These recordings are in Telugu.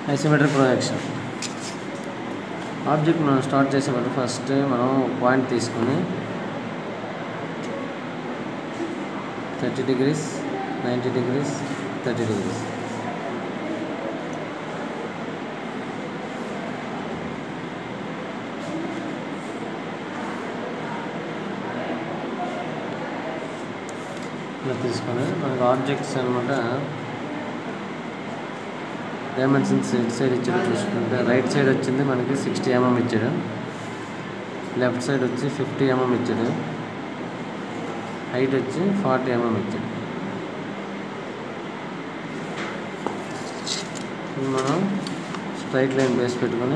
ఐసోమెట్రిక్ ప్రొజెక్షన్ ఆబ్జెక్ట్ మనం స్టార్ట్ చేసేటప్పుడు ఫస్ట్ మనం పాయింట్ తీసుకొని thirty degrees ninety degrees thirty degrees ఇలా తీసుకొని మనకు ఆబ్జెక్ట్స్ అనమాట డైమెన్షన్స్ ఇటు సైడ్ ఇచ్చాడు చూసుకుంటే రైట్ సైడ్ వచ్చింది మనకి సిక్స్టీ ఎంఎం ఇచ్చాడు లెఫ్ట్ సైడ్ వచ్చి ఫిఫ్టీ ఎంఎం ఇచ్చాడు హైట్ వచ్చి ఫార్టీ ఎంఎం ఇచ్చాడు ఇప్పుడు మనం స్ట్రైట్ లైన్ బేస్ పెట్టుకొని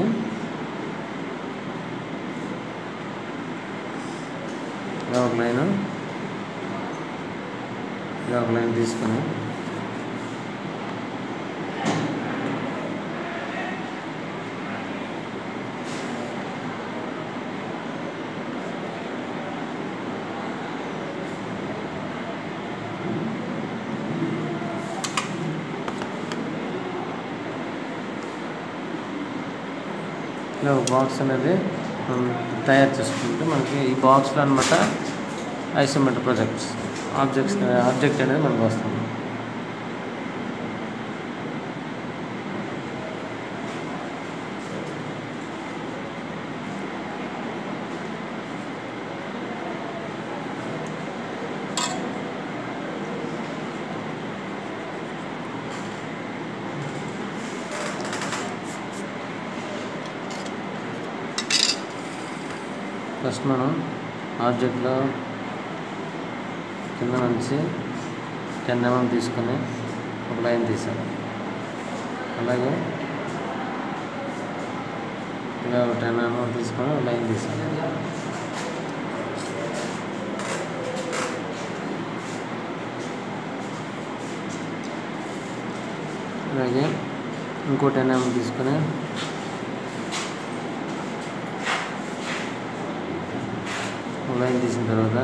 ఇలా ఒక లైన్ ఇలా ఒక లైన్ తీసుకొని ఇలా ఒక బాక్స్ అనేది మనం తయారు చేసుకుంటే మనకి ఈ బాక్స్లో అనమాట ఐసోమెట్రిక్ ప్రొజెక్ట్స్ ఆబ్జెక్ట్స్ ఆబ్జెక్ట్ అనేది మనకు వస్తుంది ఫస్ట్ మనం ఆబ్జెక్ట్లో కింద నుంచి టెన్ ఎంఎం తీసుకొని ఒక లైన్ తీసాం అలాగే ఇలా టెన్ ఎంఎం తీసుకొని ఒక లైన్ తీసాం అలాగే ఇంకో టెన్ ఎంఎం తీసుకొని లైన్ తీసిన తర్వాత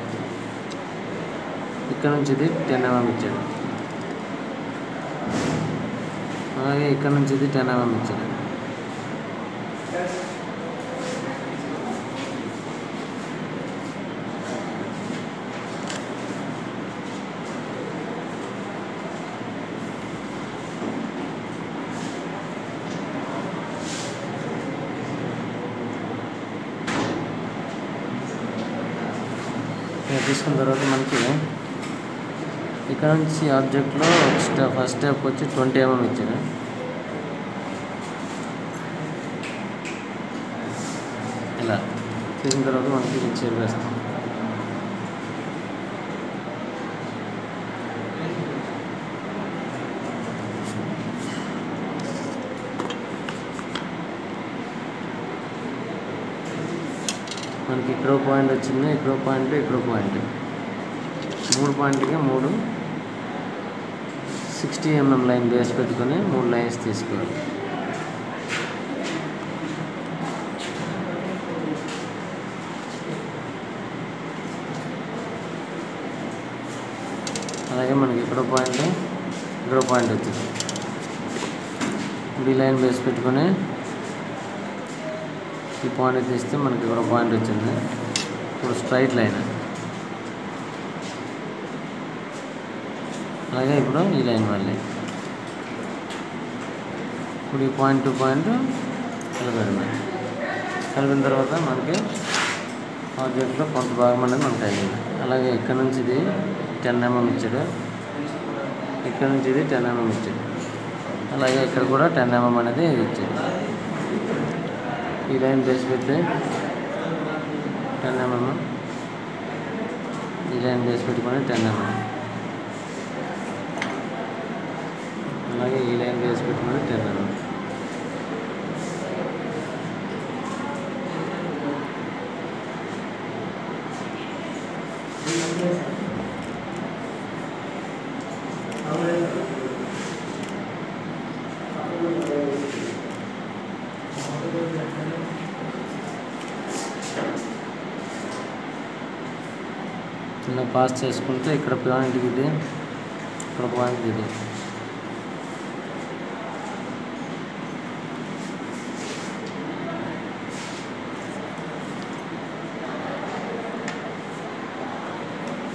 ఇక్కడ నుంచి ఇది టెన్ ఎంఎం ఇచ్చాడు అలాగే ఇక్కడ నుంచి ఇది టెన్ ఎంఎం ఇచ్చాడు ఇలా తీసుకున్న తర్వాత మనకి ఇక్కడ నుంచి ఆబ్జెక్ట్లో స్టెప్ ఫస్ట్ స్టెప్ వచ్చి ట్వంటీ ఎంఎం ఇచ్చాడు ఇలా తీసిన తర్వాత మనకి ఇది చేరువేస్తాం మనకి ఇక్కడ పాయింట్ వచ్చింది ఇక్కడ పాయింట్ ఇక్కడ పాయింట్ మూడు పాయింట్కి మూడు సిక్స్టీ ఎంఎం లైన్ బేస్ పెట్టుకొని మూడు లైన్స్ తీసుకోవాలి అలాగే మనకి ఇక్కడ పాయింట్ ఇక్కడ పాయింట్ వచ్చింది ఇప్పుడు ఈ లైన్ బేస్ పెట్టుకొని ఈ పాయింట్ తీస్తే మనకి ఇక్కడ పాయింట్ వచ్చింది ఇప్పుడు స్ట్రైట్ లైన్ అలాగే ఇప్పుడు ఈ లైన్ మళ్ళీ ఇప్పుడు ఈ పాయింట్ టు పాయింట్ కలిపేయడమే కలిపిన తర్వాత మనకి ఆబ్జెక్ట్లో కొంత భాగం అనేది మనకి అయ్యింది అలాగే ఇక్కడ నుంచి ఇది టెన్ ఎంఎం ఇచ్చాడు ఇక్కడ నుంచి ఇది టెన్ ఎంఎం ఇచ్చాడు అలాగే ఇక్కడ కూడా టెన్ ఎంఎం అనేది ఇచ్చాడు ఈ లైన్ బేస్ పెడితే టెన్ ఎంఎం ఈ లైన్ బేస్ పెట్టుకొని టెన్ ఎంఎం అలాగే ఈ లైన్ బేస్ పెట్టుకొని టెన్ ఎంఎం ఇలా పాస్ చేసుకుంటే ఇక్కడ పాయింట్ ఇది ఇక్కడ పాయింట్ ఇది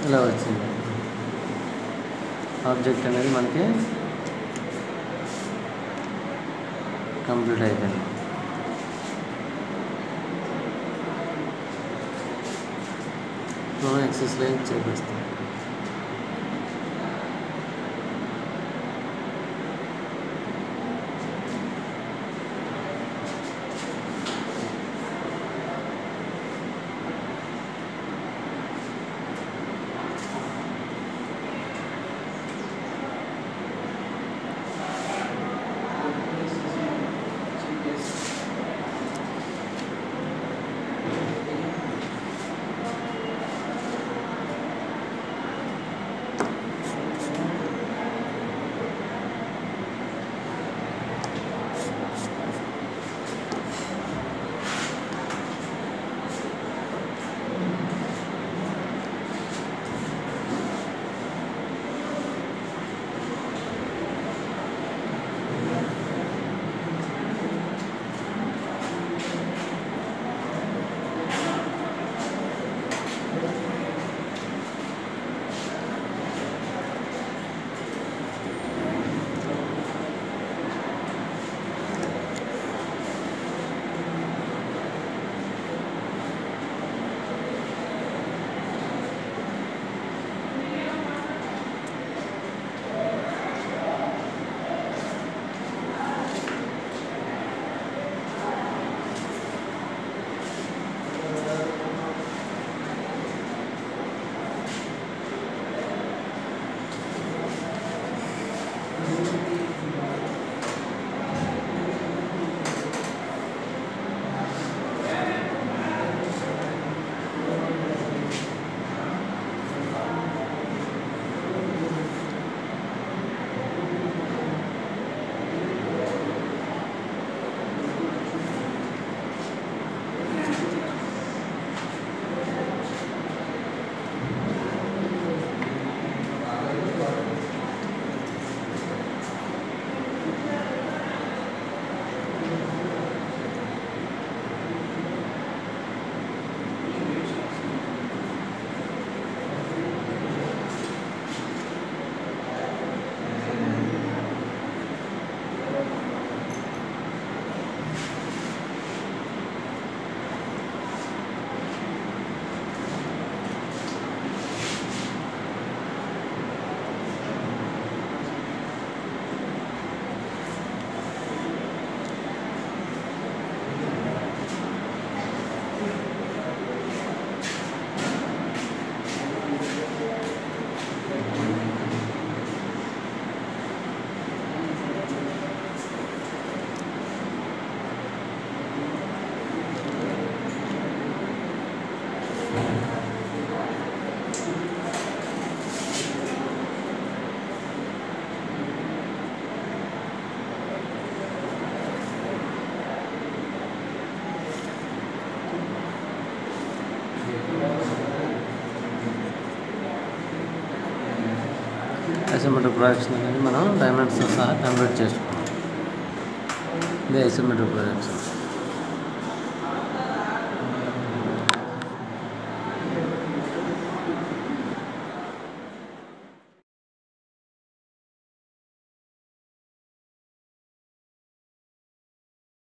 ఇలా వచ్చింది ఆబ్జెక్ట్ అనేది మనకి కంప్లీట్ అయిపోయింది మనం ఎక్సర్సైజ్ చేపిస్తాం ఐసోమెట్రిక్ ప్రొజెక్షన్ అనేది మనం డైమెన్షన్ సహా కన్వర్ట్ చేసుకున్నాం ఇది ఐసోమెట్రిక్ ప్రొజెక్షన్